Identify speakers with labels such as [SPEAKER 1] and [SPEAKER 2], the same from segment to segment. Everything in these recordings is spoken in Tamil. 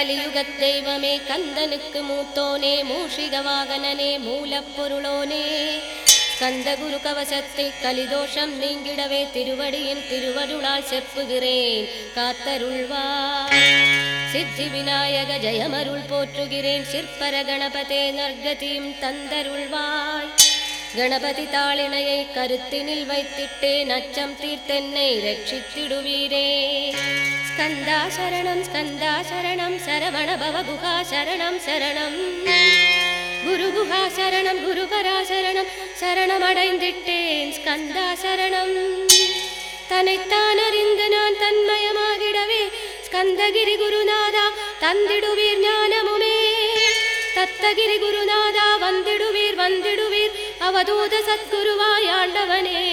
[SPEAKER 1] கலியுகத் தெய்வமே கந்தனுக்கு மூத்தோனே மூஷிக வாகனனே மூலப்பொருளோனே கந்த குரு கவசத்தை கலிதோஷம் நீங்கிடவே திருவடியின் திருவருளால் செப்புகிறேன் காத்தருள்வார் சித்தி விநாயக ஜெயமருள் போற்றுகிறேன் சிற்பர கணபதே நர்கதியும் தந்தருள்வாய் கணபதி தாளினையை கருத்தினில் வைத்திட்டேன் அச்சம் தீர்த்தென்னை ரட்சித்திடுவீரே ஸ்கந்தா சரணம் ஸ்கந்தா சரணம் சரவண பவ குஹா சரணம் சரணம் குரு குஹா சரணம் குருபரா சரணம் சரணமடைந்திட்டேன் ஸ்கந்தா சரணம் தன்னைத்தான் அறிந்து நான் தன்மயமாகிடவே ஸ்கந்தகிரி குருநாதா தந்திடுவீர் ஞானமுமே தத்தகிரி குருநாதா வந்திடுவீர் வந்திடுவீர் அவதூத சத்குருவாய் ஆண்டவனே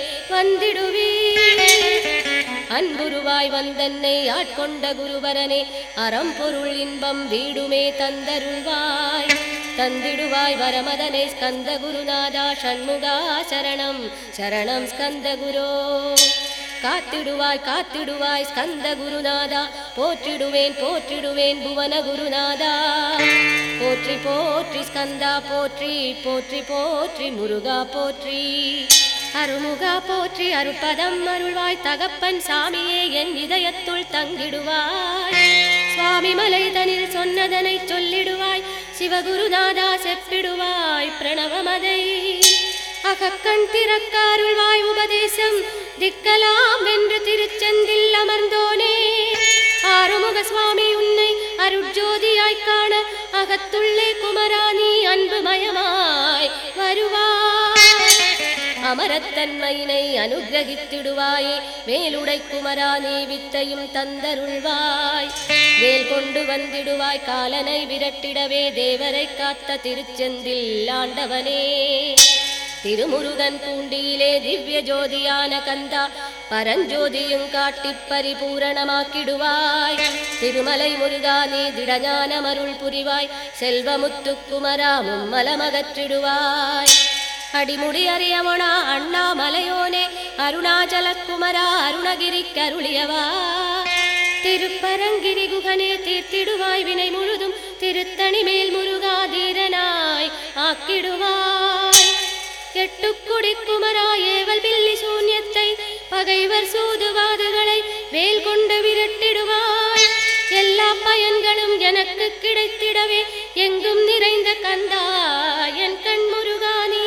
[SPEAKER 1] வந்திடுவீர் அன்புருவாய் வந்தன்னை ஆட்கொண்ட குருவரனே அறம்பொருள் இன்பம் வீடுமே தந்தருள்வாய் தந்திடுவாய் வரமதனை ஸ்கந்த குருநாதா ஷண்முகா சரணம் சரணம் ஸ்கந்த குரோ காத்திடுவாய் காத்திடுவாய் ஸ்கந்த குருநாதா போற்றிடுவேன் போற்றிடுவேன் புவன குருநாதா போற்றி போற்றி ஸ்கந்தா போற்றி போற்றி போற்றி முருகா போற்றி அருமுகா போற்றி அருட்பதம் அருள்வாய் தகப்பன் சாமியே என் இதயத்துள் தங்கிடுவாய் சுவாமி மலைதனில் சொன்னதனை சொல்லிடுவாய் சிவகுருநாதா செப்பிடுவாய் பிரணவமதை அகக்கண் திறக்காருள்வாய் உபதேசம் திக்கலாம் வென்று திருச்செந்தில் அமர்ந்தோனே ஆறுமுக சுவாமி உன்னை அருட்ஜோதியாய் காண அகத்துள்ளே குமராணி அன்புமயமாய் வருவாய் அமரத்தன்மையினை அனுகிரகித்திடுவாயே வேலுடை குமரானே வித்தையும் தந்தருள்வாய் வேல் கொண்டு வந்திடுவாய் காலனை விரட்டிடவே தேவரை காத்த திருச்செந்தில் ஆண்டவனே திருமுருகன் பூண்டியிலே திவ்ய ஜோதியான கந்தா பரஞ்சோதியும் காட்டிப் பரிபூரணமாக்கிடுவாய் திருமலை முருகா நீ திடஞானமருள் புரிவாய் செல்வமுத்துக்குமரா மும்மலமகற்றிடுவாய் அடிமுடி அறியவனா அண்ணாமலையோனே அருணாச்சல குமரா அருணகிரி கருளியவா திருப்பரங்கிரி குகனே தீர்த்திடுவாய் வினை முழுதும் திருத்தணி மேல் முருகா தீரனாய் ஆக்கிடுவாய் எட்டுக்குடி குமரா ஏவல் பில்லி சூன்யத்தை பகைவர் சூதுவாதுகளை வேல் கொண்டு விரட்டிடுவாய் எல்லா பயன்களும் எனக்கு கிடைத்திடவே எங்கும் நிறைந்த கந்தா என் கண் முருகா நீ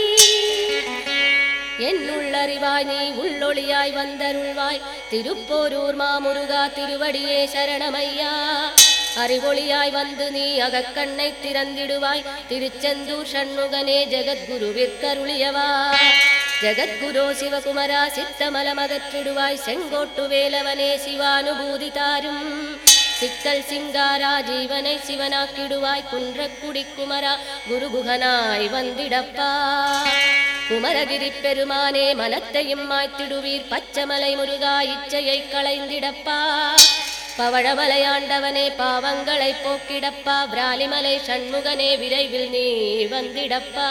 [SPEAKER 1] என் உள்ளறிவாய் நீ உள்ளொளியாய் வந்தருள்வாய் திருப்போரூர் மாமுருகா திருவடியே சரணமையா அறிவொளியாய் வந்து நீ அகக்கண்ணை திறந்திடுவாய் திருச்செந்தூர் சண்முகனே ஜெகத்குருவிற்கருளியவா ஜெகத்குரோ சிவகுமரா சித்தமலமகற்றிடுவாய் செங்கோட்டு வேலவனே சிவானுபூதி தாரும் சிக்கல் சிங்காரா ஜீவனை சிவனாக்கிடுவாய் குன்றக்குடி குமரா குருகுகனாய் வந்திடப்பா குமரகிரி பெருமானே மனத்தையும் மாய்த்திடுவீர் பச்சமலை முருகா இச்சையை களைந்திடப்பா பவழமலையாண்டவனே பாவங்களை போக்கிடப்பா விராலிமலை சண்முகனே விரைவில் நீ வந்திடப்பா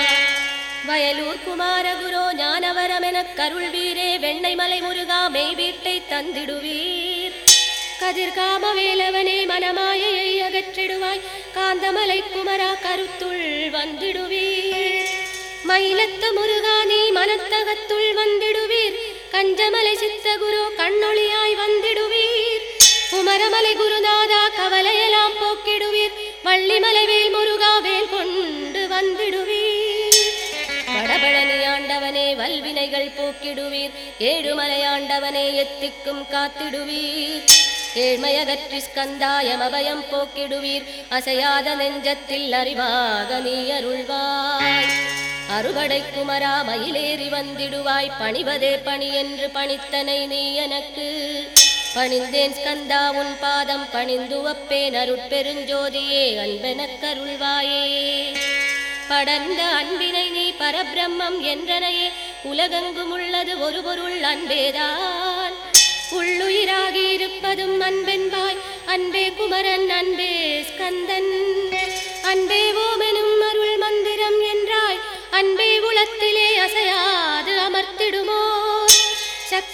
[SPEAKER 1] வயலூர் குமாரகுரோ ஞானவரமெனக் கருள்வீரே வெண்ணைமலை முருகா மெய் வீட்டை தந்திடுவீர் கதிர்காம வேலவனே மனமாயையை அகற்றிடுவாய் காந்தமலை குமரா கருத்துள் வந்திடுவீர் மயிலத்த முருகா நீ மனத்தகத்துள் வந்திடுவீர் கஞ்சமலை சித்தகுரு கண்ணொளியாய் வந்திடுவீர் குமரமலை குருநாதா கவலையெல்லாம் போக்கிடுவீர் வள்ளிமலை வேல் முருகா வேல் கொண்டு வந்திடுவீர் வடபழனி ஆண்டவனே வல்வினைகள் போக்கிடுவீர் ஏழுமலையாண்டவனே எத்திக்கும் காத்திடுவீர் ஏழ்மையகற்றி ஸ்கந்தாயமபயம் போக்கிடுவீர் அசையாத நெஞ்சத்தில் அறிவாக நீ அருள்வாய் அறுபடை குமரா மயிலேறி வந்திடுவாய் பணிவதே பணி என்று பணித்தனை நீ எனக்கு பணிந்தேன் ஸ்கந்தா உன் பாதம் பணிந்து வப்பேன் அருட்பெருஞ்சோதியே அன்பெனக் கருள்வாயே படர்ந்த அன்பினை நீ பரபிரம்மம் என்றனையே உலகெங்கும் உள்ளது ஒரு பொருள் அன்பேதான் உள்ளுயிராகி இருப்பதும் அன்பென்பாய் அன்பே குமரன் அன்பே ஸ்கந்தன் அன்பே ஓமெனும் அருள் மந்திரம் என்றாய் அன்பே உளத்திலே அசையாது அமர்த்திடுமோ சக்தியை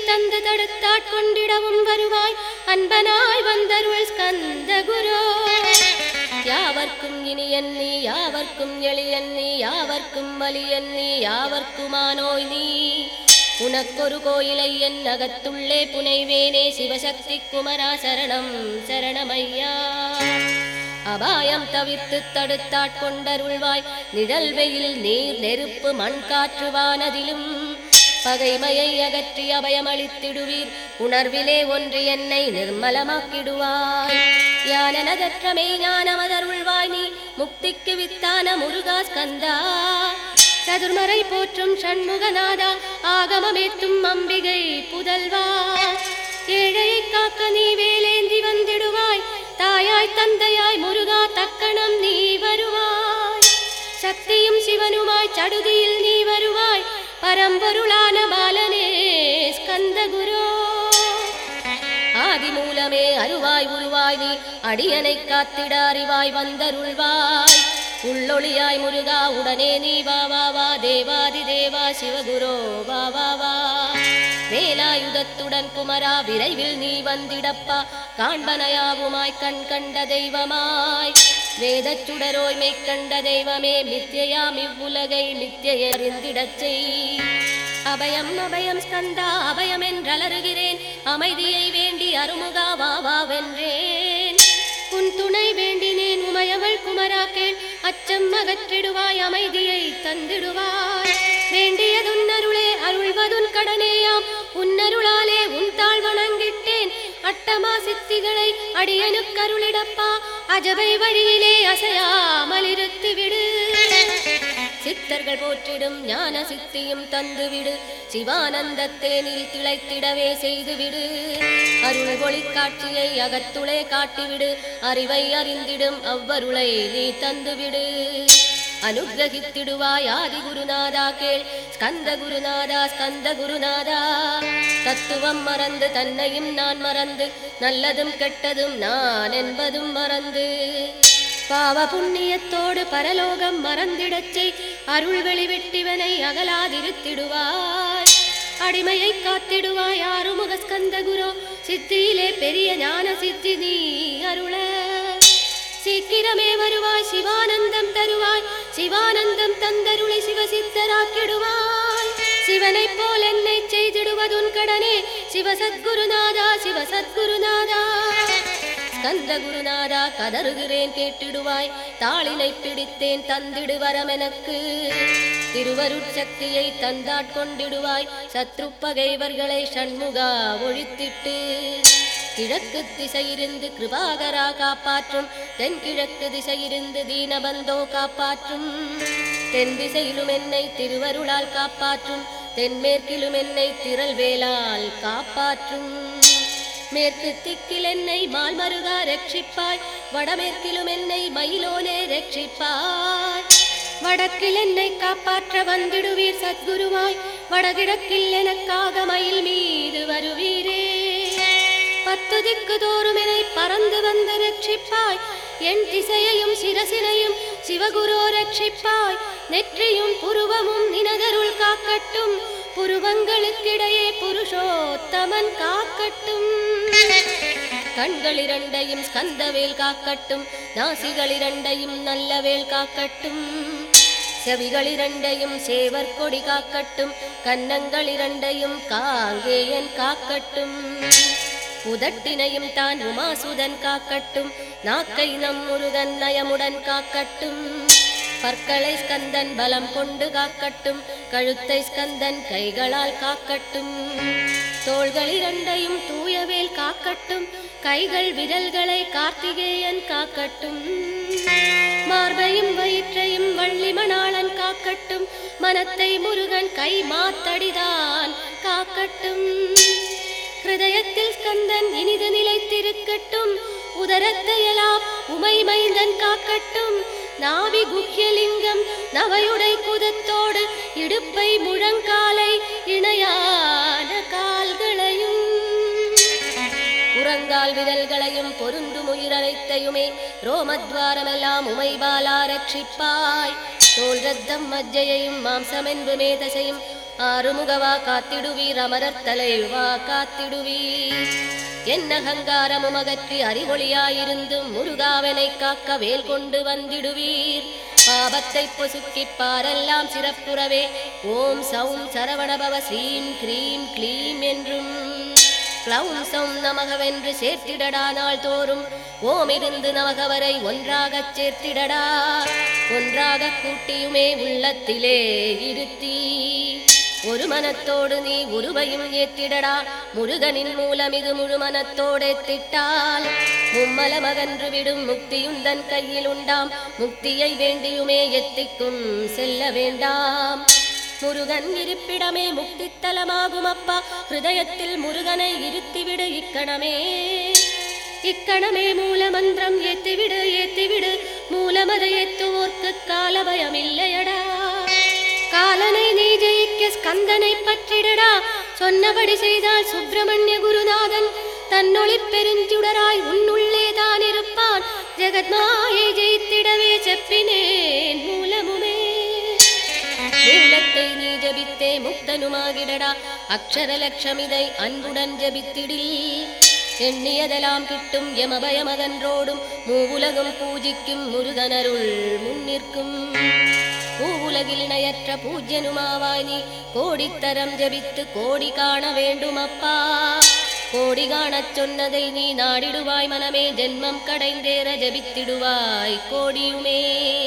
[SPEAKER 1] தந்து தடுத்தாட்கொண்டிடவும் வருவாய் அன்பனாய் வந்தருள் ஸ்கந்த குரோ யாவர்க்கும் இனியன் நீ யாவர்க்கும் எளியன் நீ யாவர்க்கும் வலியன் நீ யாவர்க்குமானோய் நீ உனக்கொரு கோயிலை என் அகத்துள்ளே புனைவேனே சிவசக்தி குமரா சரணம் சரணமையா அபாயம் தவிர்த்து தடுத்தாட்கொண்டருள்வாய் நிழல் வெயில் நீர் நெருப்பு மண் காற்று வானதிலும் பகைமையை அகற்றி அபயமளித்திடுவீர் உணர்விலே ஒன்று என்னை நிர்மலமாக்கிடுவாய் யானனதற்றமே ஞானமதருள்வாய் நீ முக்திக்கு வித்தான முருகா ஸ்கந்தா சதுர்மறை போற்றும் சண்முகநாதா ஆகமமேத்தும் அம்பிகை புதல்வா ஏழையை காக்க நீ வேலேந்தி வந்திடுவாய் தாயாய் தந்தையாய் முருகா தக்கணம் நீ வருவாய் சக்தியும் சிவனுமாய் சடுதியில் நீ வருவாய் பரம்பொருளான பாலனே ஸ்கந்த குரு ஆதி மூலமே அருவாய் உருவாய் நீ அடியனை காத்திட அறிவாய் வந்தருள்வாய் உள்ளொளியாய் முருகா உடனே நீ வா வா வா தேவாதி தேவா சிவகுரோ வா வா வா வேலாயுதத்துடன் குமரா விரைவில் நீ வந்திடப்பா காண்பனையாவுமாய் கண் கண்ட தெய்வமாய் வேதச் சுடரோய் மெய்க்கண்ட தெய்வமே மித்தியாம் இவ்வுலகை மித்தியை அறிந்திடச் செய் அபயம் அபயம் ஸ்கந்தா அபயம் என்றலறுகிறேன் அமைதியை வேண்டி அருமுகா வா வா வென்றேன் உன் துணை வேண்டினேன் உமையவள் குமரா கேள் அச்சம் அகற்றிடுவாய் அமைதியை தந்திடுவாய் வேண்டியதுன் அருளே அருள்வதுன் கடனேயாம் உன்னருளாலே உன் தாழ் வணங்கிட்டேன் அட்டமா சித்திகளை அடியனுக்கருளிடப்பா அஜபை வழியிலே அசையாமல் இருத்து விடு சித்தர்கள் போற்றிடும் ஞான சித்தியும் தந்துவிடு சிவானந்தத்தேனில் திளைத்திடவே செய்துவிடு அருள் ஒளி காட்சியை அகத்துளே காட்டிவிடு அறிவை அறிந்திடும் அவ்வருளை நீ தந்துவிடு அனுகிரகித்திடுவாய் ஆதி குருநாதா கேள் ஸ்கந்த குருநாதா ஸ்கந்த குருநாதா தத்துவம் மறந்து தன்னையும் நான் மறந்து நல்லதும் கெட்டதும் நான் என்பதும் மறந்து பாவ புண்ணியத்தோடு பரலோகம் மறந்திடச் செய் அருள் வெளிவிட்டிவனை அகலாதிருத்திடுவாய் அடிமையை காத்திடுவாய் ஆறுமுக ஸ்கந்த குரு சித்தியிலே பெரிய ஞான சித்தி நீ அருள சீக்கிரமே வருவாய் சிவானந்தம் தருவாய் சிவானந்தம் தந்தருளை சிவசித்தராக்கிடுவாய் சிவனைப் போல் என்னை செய்திடுவதுன் கடனே சிவசத்குருநாதா சிவசத்குருநாதா ஸ்கந்த குருநாதா கதறுகிறேன் கேட்டிடுவாய் தாளினை பிடித்தேன் தந்திடு வரம் எனக்கு திருவருட்சக்தியை தந்தாட்கொண்டிடுவாய் சத்ரு பகைவர்களை சண்முகா ஒழித்திட்டு கிழக்கு திசையிருந்து கிருபாகரா காப்பாற்றும் தென்கிழக்கு திசையிருந்து தீனபந்தோ காப்பாற்றும் தென் திசையிலும் என்னை திருவருளால் காப்பாற்றும் தென்மேற்கிலும் என்னை திரள்வேலால் காப்பாற்றும் மேற்கு திக்கில் என்னை மால்மருகா ரட்சிப்பாய் வடமேற்கிலும் என்னை மயிலோனே ரட்சிப்பாய் வடக்கில் என்னை காப்பாற்ற வந்திடுவீர் சத்குருவாய் வடகிழக்கில் எனக்காக மயில் மீது வருவீரே பத்து திக்கு தோறும் என்னை பறந்து வந்து ரட்சிப்பாய் என் திசையையும் சிரசினையும் சிவகுரோ ரட்சிப்பாய் நெற்றியும் புருவமும் நினதருள் காக்கட்டும் புருவங்களுக்கிடையே புருஷோத்தமன் காக்கட்டும் கண்கள் இரண்டையும் ஸ்கந்தவேல் காக்கட்டும் நாசிகள் இரண்டையும் நல்லவேல் காக்கட்டும் செவிகள் இரண்டையும் சேவர் கொடி காக்கட்டும் கன்னங்கள் இரண்டையும் காங்கேயன் காக்கட்டும் உதட்டினையும் தான் உமாசுதன் காக்கட்டும் நாக்கை நம் முருகன் நயமுடன் காக்கட்டும் பற்களை ஸ்கந்தன் பலம் கொண்டு காக்கட்டும் கழுத்தை ஸ்கந்தன் கைகளால் காக்கட்டும் தோள்கள் இரண்டையும் தூயவேல் காக்கட்டும் கைகள் விரல்களை கார்த்திகேயன் காக்கட்டும் மார்பையும் வயிற்றையும் வள்ளி மணாளன் காக்கட்டும் மனத்தை முருகன் கை மாத்தடிதான் காக்கட்டும் ஹிருதயத்தில் ஸ்கந்தன் இனிது நிலைத்திருக்கட்டும் உதரத்தையெல்லாம் உமை மைந்தன் காக்கட்டும் நாவி குஹ்யலிங்கம் நவையுடை குதத்தோடு இடுப்பை முழங்காலை இணையான கால்களையும் புறங்கால் விரல்களையும் பொருந்தும் உயிரனைத்தையுமே ரோமத்வாரமெல்லாம் உமைபாலா ரட்சிப்பாய் தோல் ரத்தம் மஜ்ஜையையும் மாம்சமென்பு மேதசையும் ஆறுமுகவா காத்திடுவீர் அமரர் தலைவா காத்திடுவீர் என்ன அகங்காரமும் அகற்றி அறிவொளியாயிருந்தும் முருகாவனை காக்க வேல் கொண்டு வந்திடுவீர் பாபத்தை பொசுக்கிப் பாரெல்லாம் சிறப்புறவே ஓம் சௌம் சரவணபவ ஸ்ரீம் க்ரீம் க்ளீம் என்றும் க்ளௌம் சௌம் நமகவென்று சேர்த்திடடா நாள் தோறும் ஓம் இருந்து நமகவரை ஒன்றாகச் சேர்த்திடடா ஒன்றாக கூட்டியுமே உள்ளத்திலே இருத்தி ஒரு மனத்தோடு நீ உருவையும் ஏத்திடடா முருகனின் மூலம் இது முழு மனத்தோடே திட்டால் மும்மல மகன்று விடும் முக்தியுந்தன் கையில் உண்டாம் முக்தியை வேண்டியுமே எத்திக்கும் செல்ல வேண்டாம் முருகன் இருப்பிடமே முக்தித்தலமாகும் அப்பா ஹிருதயத்தில் முருகனை இருத்திவிடு இக்கணமே இக்கணமே மூல மந்திரம் ஏத்திவிடு ஏத்திவிடு மூலமத ஏத்துவோர்க்கு கால பயமில்லையடா காலனை நீ ஜெயிக்க ஸ்கந்தனை பற்றிடடா சொன்னபடி செய்தால் சுப்பிரமணிய குருநாதன் தன்னொளி பெருஞ்சுடராய் உன்னுள்ளே தான் இருப்பான் ஜெகத்மாயை ஜெயித்திடவே செப்பினேன் மூலமுமே மூலத்தை நீ ஜபித்தே முக்தனுமாகிடடா அக்ஷர லட்சமிதை அன்புடன் ஜபித்திடில் எண்ணியதெல்லாம் கிட்டும் யமபயமகன்றோடும் மூவுலகும் பூஜிக்கும் முருகனருள் முன்னிற்கும் பூவுலகில் இணையற்ற பூஜ்யனுமாவாய் நீ கோடித்தரம் ஜபித்து கோடி காண வேண்டும் அப்பா கோடி காணச் சொன்னதை நீ நாடிடுவாய் மனமே ஜென்மம் கடைந்தேற ஜபித்திடுவாய் கோடியுமே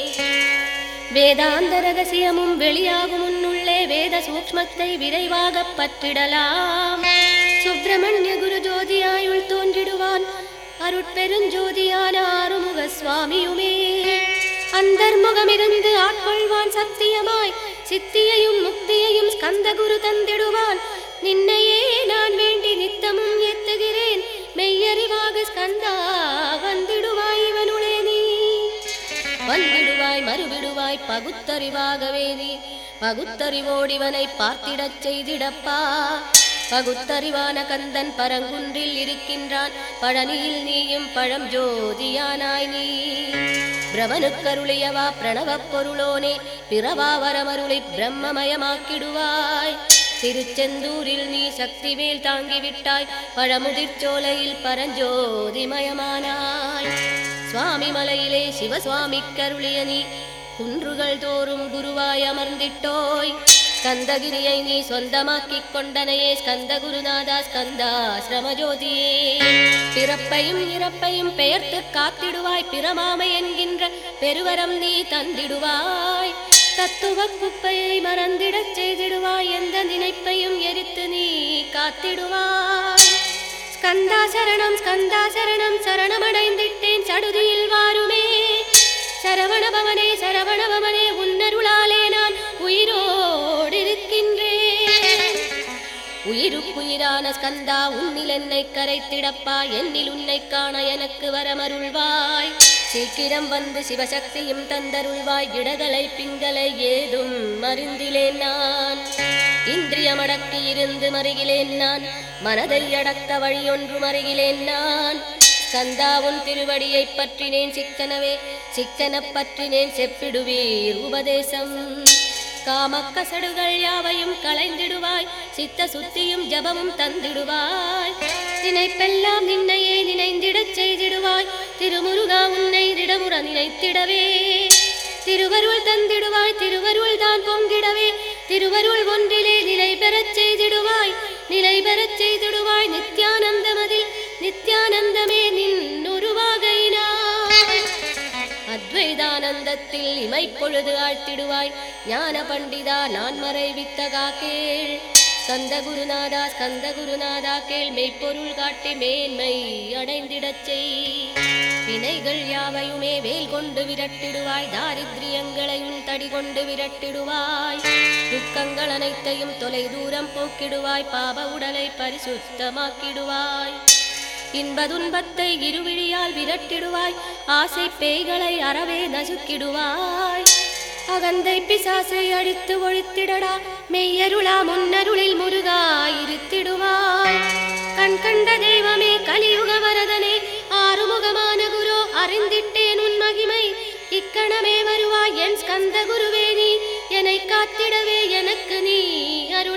[SPEAKER 1] வேதாந்த ரகசியமும் வெளியாகும் உன்னுள்ளே வேத சூக்ஷ்மத்தை விரைவாகப் பற்றிடலாம் சுப்பிரமணிய குரு ஜோதியாயுள் தோன்றிடுவான் அருட்பெருஞ்சோதியான ஆறுமுக சுவாமியுமே அந்தர்முகமிருந்து ஆட்கொள்வான் சத்தியமாய் சித்தியையும் முக்தியையும் ஸ்கந்த குரு தந்திடுவான் நின்னையே நான் வேண்டி நித்தமும் எத்துகிறேன் மெய்யறிவாக ஸ்கந்தா வந்திடுவாய் இவனுளே நீ வந்திடுவாய் மறுவிடுவாய் பகுத்தறிவாகவே நீ பகுத்தறிவோடிவனை பார்த்திடச் செய்திடப்பா பகுத்தறிவான கந்தன் பரங்குன்றில் இருக்கின்றான் பழனியில் நீயும் பழம் ஜோதியானாய் நீ பிரமனுக்கருளியவா பிரணவப் பொருளோனே பிறவா வரமருளி பிரம்மமயமாக்கிடுவாய் திருச்செந்தூரில் நீ சக்திவேல் தாங்கிவிட்டாய் பழமுதிர்ச்சோலையில் பரஞ்சோதிமயமானாய் சுவாமி மலையிலே சிவசுவாமி கருளிய நீ குன்றுகள் தோறும் குருவாய் அமர்ந்திட்டோய் ஸ்கந்தகிரியை நீ சொந்தமாக்கிக் கொண்டனையே ஸ்கந்த குருநாதா ஸ்கந்தா ஸ்ரமஜோதியே பிறப்பையும் இறப்பையும் பெயர்த்து காத்திடுவாய் பிரமாமை என்கின்ற பெருவரம் நீ தந்திடுவாய் தத்துவ குப்பையை மறந்திடச் செய்திடுவாய் எந்த நினைப்பையும் எரித்து நீ காத்திடுவாய் ஸ்கந்தா சரணம் ஸ்கந்தா சரணம் சரணமடைந்திட்டேன் சடுதியில் வாருமே சரவணபவனே சரவணபவனே உன்னருளாலே நான் உயிரோடு இருக்கின்றேன் உயிருக்குயிரான ஸ்கந்தா உன்னில் என்னை கரைத்திடப்பா என்னில் உன்னை காண எனக்கு வரமருள்வாய் சீக்கிரம் வந்து சிவசக்தியும் தந்தருள்வாய் இடகலை பிங்களை ஏதும் மருந்திலேன் நான் இந்திரியமடக்கி இருந்து மருகிலேன் நான் மனதை அடக்க வழியொன்று மருகிலேன் நான் கந்தாவுன் திருவடியைப் பற்றினேன் சிக்கனவே சிக்கனப் பற்றினேன் செப்பிடுவீர் உபதேசம் காமக்கசடுகள் யாவையும் களைந்திடுவாய் சித்த சுத்தியும் ஜபமும் தந்திடுவாய் நினைப்பெல்லாம் நின்னையே நினைந்திடச் செய்திடுவாய் திருமுருகா உன்னை திடமுற நினைத்திடவே திருவருள் தந்திடுவாய் திருவருள் தான் பொங்கிடவே திருவருள் ஒன்றிலே நிலை பெறச் செய்திடுவாய் நிலை பெறச் செய்திடுவாய் நித்யானந்தமதில் நித்யானந்தமே நின்னுருவாகையினாய் அத்வைதானந்தத்தில் இமைப்பொழுது ஆழ்த்திடுவாய் ஞான பண்டிதா நான் மறைவித்தகா கேள் ஸ்கந்த குருநாதா ஸ்கந்த குருநாதா கேள் மெய்ப்பொருள் காட்டி மேன்மை அடைந்திடச் செய் வினைகள் யாவையுமே வேல் கொண்டு விரட்டிடுவாய் தாரித்ரியங்களையும் தடி கொண்டு விரட்டிடுவாய் துக்கங்கள் அனைத்தையும் தொலை தூரம் போக்கிடுவாய் பாப உடலை பரிசுத்தமாக்கிடுவாய் இன்ப துன்பத்தை இருவிழியால் விரட்டிடுவாய் ஆசை பேய்களை அறவே நசுக்கிடுவாய் அகந்தை பிசாசை அடித்து ஒழித்திடடா மெய்யருளா முன்னருளில் முருகா இருத்திடுவாய் கண் கண்ட தெய்வமே கலியுக வரதனே ஆறுமுகமான குரு அறிந்திட்டேன் உன் மகிமை இக்கணமே வருவாய் என் ஸ்கந்த குருவே நீ என்னை காத்திடவே எனக்கு நீ அருள்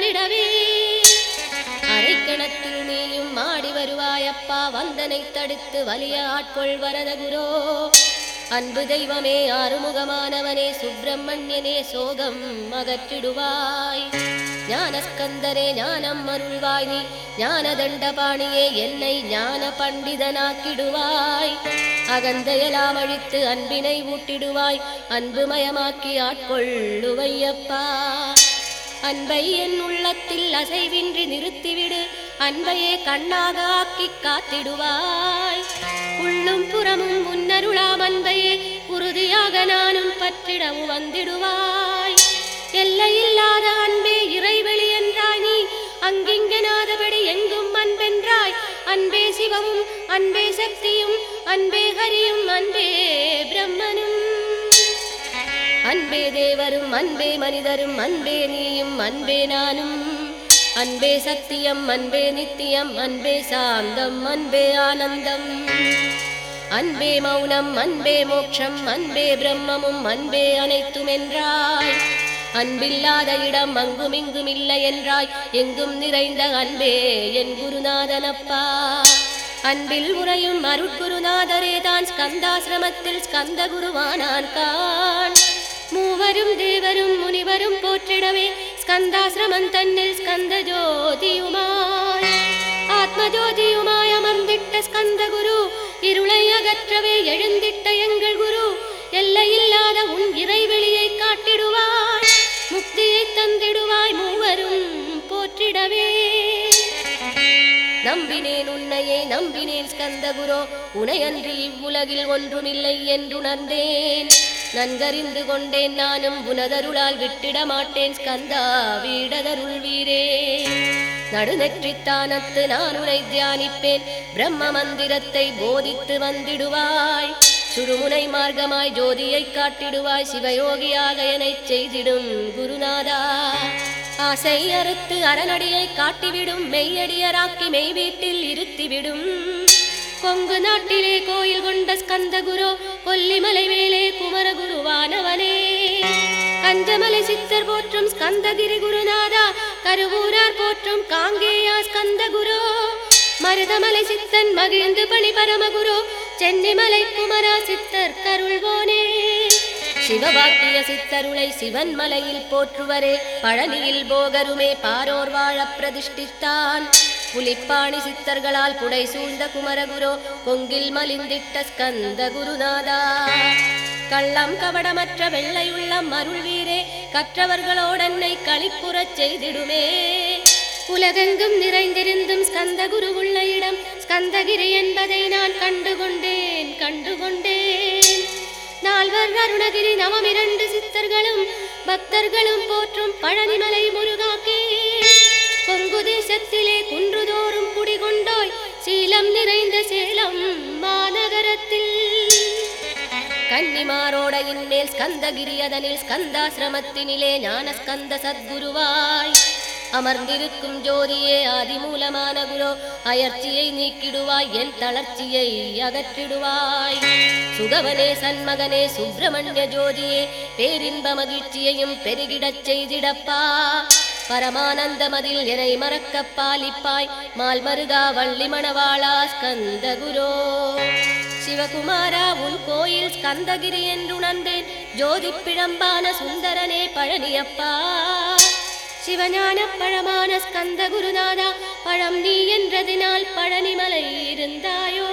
[SPEAKER 1] வருவாயப்பா வந்தனை தடுத்து வலிய ஆட்கொள் வரத குரோ அன்பு தெய்வமே ஆறுமுகமானவனே சுப்பிரமணியனே சோகம் அகற்றிடுவாய் ஞானஸ்கந்தரே ஞானம் அருள்வாய் நீ ஞான தண்டபாணியே என்னை ஞான பண்டிதனாக்கிடுவாய் அகந்தையெல்லாம் அழித்து அன்பினை ஊட்டிடுவாய் அன்புமயமாக்கி ஆட்கொள்ளுவையப்பா அன்பை என் உள்ளத்தில் அசைவின்றி நிறுத்திவிடு அன்பையே கண்ணாக ஆக்கி காத்திடுவாய் உள்ளும் புறமும் உன்னருளாம் அன்பையே உறுதியாக நானும் பற்றிடவும் வந்திடுவாய் எல்லையில்லாத அன்பே இறைவெளி என்றாய் நீ அங்கிங்கனாதபடி எங்கும் அன்பென்றாய் அன்பே சிவமும் அன்பே சக்தியும் அன்பே ஹரியும் அன்பே பிரம்மனும் அன்பே தேவரும் அன்பே மனிதரும் அன்பே நீயும் அன்பே நானும் அன்பே சத்தியம் அன்பே நித்தியம் அன்பே சாந்தம் அன்பே ஆனந்தம் அன்பே மௌனம் அன்பே மோட்சம் அன்பே பிரம்மமும் அன்பே அனைத்தும் என்றாய் அன்பில்லாத இடம் அங்குமிங்கும் இல்லை என்றாய் எங்கும் நிறைந்த அன்பே என் குருநாதனப்பா அன்பில் உறையும் அருட்குருநாதரே தான் ஸ்கந்தாசிரமத்தில் ஸ்கந்த குருவானான் கான் மூவரும் தேவரும் முனிவரும் போற்றிடவே ஸ்கந்தாசிரமம் தன்னில் ஸ்கந்த ஜோதியுமாய் ஆத்மஜோதியுமாய் அமர்ந்திட்ட ஸ்கந்த குரு இருளை அகற்றவே எழுந்திட்ட எங்கள் குரு எல்லையில்லாத உன் இறைவெளியை காட்டிடுவாய் முக்தியை தந்திடுவாய் மூவரும் போற்றிடவே நம்பினேன் உன்னையே நம்பினேன் ஸ்கந்தகுரோ உனையன்றி இவ்வுலகில் ஒன்றுமில்லை என்றுணர்ந்தேன் நன்கறிந்து கொண்டேன் நானும் உனதருளால் விட்டிட மாட்டேன் ஸ்கந்தா வீடதருள் வீரே நடுநெற்றித்தானத்து நான் உனை தியானிப்பேன் பிரம்ம மந்திரத்தை போதித்து வந்திடுவாய் சுடுமுனை மார்க்கமாய் ஜோதியை காட்டிடுவாய் சிவயோகியாக எனச் செய்திடும் குருநாதா ஆசை அறுத்து அரணடியை காட்டிவிடும் மெய்யடியராக்கி மெய் வீட்டில் இருத்திவிடும் கொங்கு நாட்டிலே கோயில் கொண்ட ஸ்கந்தகுரு கொல்லிமலை மேலே குமரகுருவானவனே கஞ்சமலை சித்தர் போற்றும் ஸ்கந்தகிரி குருநாதா கருவூரார் போற்றும் காங்கேயா ஸ்கந்தகுரு மருதமலை சித்தன் மகிழ்ந்து பணி பரமகுரு சென்னிமலை குமரா சித்தர் கருள்வோனே சிவவாக்கிய சித்தருளை சிவன் மலையில் போற்றுவரே பழனியில் போகருமே பாரோர் வாழ பிரதிஷ்டித்தான் புலிப்பாணி சித்தர்களால் புடை சூழ்ந்த குமரகுரு கொங்கில் மலிந்திட்ட ஸ்கந்த குருநாதா கள்ளம் கவடமற்ற வெள்ளை உள்ளம் அருள் வீரே கற்றவர்களோடன்னை களிப்புறச் செய்திடுமே உலகெங்கும் நிறைந்திருந்தும் ஸ்கந்த குரு உள்ள இடம் ஸ்கந்தகிரி என்பதை நான் கண்டுகொண்டேன் கண்டுகொண்டேன் நால்வர் அருணகிரி நவம் இரண்டு சித்தர்களும் பக்தர்களும் போற்றும் பழனிமலை முருகாக்கே கொங்கு தேசத்திலே குன்றுதோறும் குடிகொண்டோய் சீலம் நிறைந்த சேலம் மாநகரத்தில் கன்னிமாரோடையின் மேல் ஸ்கந்தகிரி அதனில் ஸ்கந்தாசிரமத்தினிலே ஞான ஸ்கந்த சத்குருவாய் அமர்ந்திருக்கும் ஜோதியே ஆதிமூலமான குரு அயர்ச்சியை நீக்கிடுவாய் என் தளர்ச்சியை அகற்றிடுவாய் சுகவனே சண்மகனே சுப்பிரமணிய ஜோதியே பேரின்ப மகிழ்ச்சியையும் பெருகிடச் செய்திடப்பா பரமானந்தமதில் என்னை மறக்க பாலிப்பாய் மால் மருகா வள்ளி மணவாளா ஸ்கந்த குரோ சிவகுமாரா உன் கோயில் ஸ்கந்தகிரி என்றுணர்ந்தேன் ஜோதி பிழம்பான சுந்தரனே பழனியப்பா சிவஞான பழமான ஸ்கந்த குருநாதா பழம் நீ என்றதினால் பழனிமலை இருந்தாயோ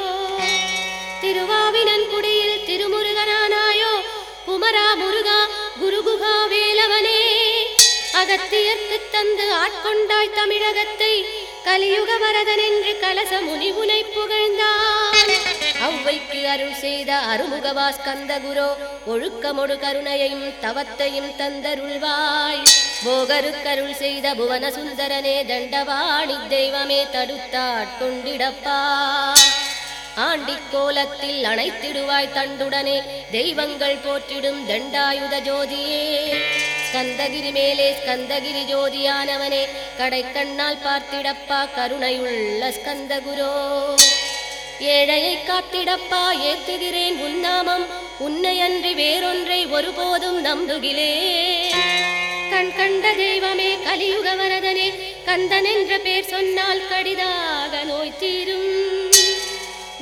[SPEAKER 1] திருவாவினன்குடியில் திருமுருகனானாயோ குமரா முருகா குருகுகா வேலவனே அகத்தியர்க்கு தந்து ஆட்கொண்டாய் தமிழகத்தை கலியுக வரதன் என்று கலச முனிவுனை புகழ்ந்தான் ஔவைக்கு அருள் செய்த அருமுகவா ஸ்கந்த குரு ஒழுக்கமொடு கருணையையும் தவத்தையும் தந்தருள்வாய் போகருக்கருள் செய்த புவன சுந்தரனே தண்டவாணி தெய்வமே தடுத்தாட்கொண்டிடப்பா ஆண்டிக் கோலத்தில் அணைத்திடுவாய் தண்டுடனே தெய்வங்கள் போற்றிடும் தண்டாயுத ஜோதியே ஸ்கந்தகிரி மேலே ஸ்கந்தகிரி ஜோதியானவனே கடைக்கண்ணால் பார்த்திடப்பா கருணையுள்ள ஸ்கந்தகுரோ ஏழையை காத்திடப்பா ஏத்துகிறேன் உன்னாமம் உன்னை அன்றி வேறொன்றை ஒருபோதும் நம்புகிறேன் கண் கண்ட தெய்வமே கலியுக வரதனே கந்தன் என்ற பேர் சொன்னால் கடிதாக நோய் தீரும்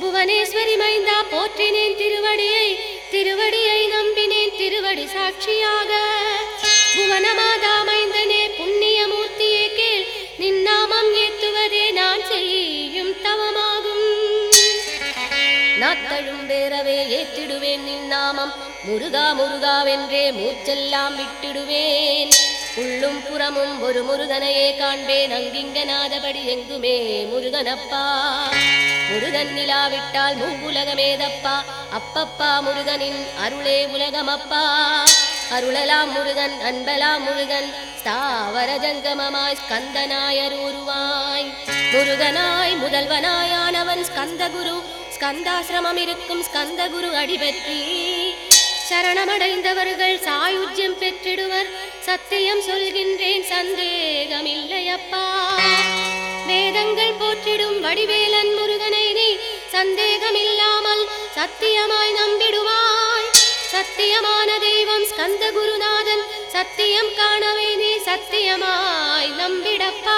[SPEAKER 1] புவனேஸ்வரி மைந்தா போற்றினேன் திருவடியை திருவடியை நம்பினேன் திருவடி சாட்சியாக புவனமாதா மைந்தனே புண்ணியமூர்த்தியே கேள் நின்னாமம் ஏத்துவதே நான் செய்யும் தவமாகும் நாத்தழும் வேறவே ஏத்திடுவேன் நின் நாமம் முருகா முருகாவென்றே மூச்செல்லாம் விட்டிடுவேன் உள்ளும் புறமும் ஒரு முருகனையே காண்பேன் அங்கிங்கனாதபடி எங்குமே முருகனப்பா முருகன் நிலாவிட்டால் மூவுலகமேதப்பா அப்பப்பா முருகனின் அருளே உலகமப்பா அருளலாம் முருகன் அன்பலாம் முருகன் ஸ்தாவர ஜங்கமமாய் ஸ்கந்தனாயர் உருவாய் முருகனாய் முதல்வனாயானவன் ஸ்கந்தகுரு ஸ்கந்தாசிரமம் இருக்கும் ஸ்கந்தகுரு அடிபற்றி சரணமடைந்தவர்கள் சாயுஜ்யம் பெற்றிடுவர் சத்தியம் சொல்கின்றேன் சந்தேகமில்லையப்பா வேதங்கள் போற்றிடும் வடிவேலன் முருகனை நீ சந்தேகமில்லாமல் சத்தியமாய் நம்பிடுவாய் சத்தியமான தெய்வம் ஸ்கந்த குருநாதன் சத்தியம் காணவே நீ சத்தியமாய் நம்பிடப்பா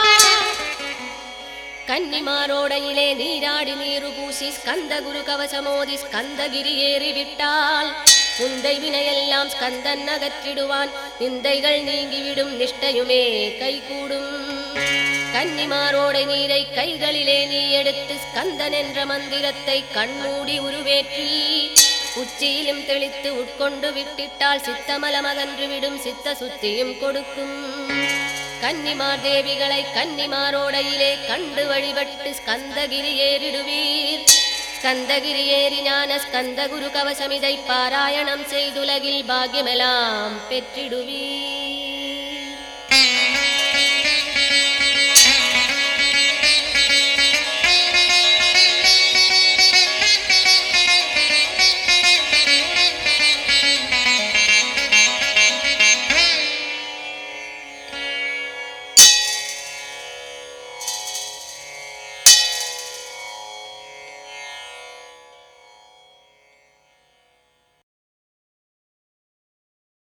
[SPEAKER 1] கன்னிமாரோடையிலே நீராடி நீரு பூசி ஸ்கந்த குரு கவசமோதி ஸ்கந்தகிரி ஏறி விட்டால் முந்தை வினையெல்லாம் ஸ்கந்தன் அகற்றிடுவான் நிந்தைகள் நீங்கிவிடும் நிஷ்டையுமே கைகூடும் கன்னிமாரோடை நீரை கைகளிலே நீ எடுத்து ஸ்கந்தன் என்ற மந்திரத்தை கண்மூடி உருவேற்றி உச்சியிலும் தெளித்து உட்கொண்டு விட்டிட்டால் சித்தமலம் அகன்று விடும் சித்த சுத்தியும் கொடுக்கும் கன்னிமார் தேவிகளை கன்னிமாரோடையிலே கண்டு வழிபட்டு ஸ்கந்தகிரி ஏறிடுவீர் ஸ்கந்தகிரி ஏறி ஞான ஸ்கந்தகுரு கவசமிதை பாராயணம் செய்துலகில் பாக்யமெல்லாம் பெற்றிடுவீர்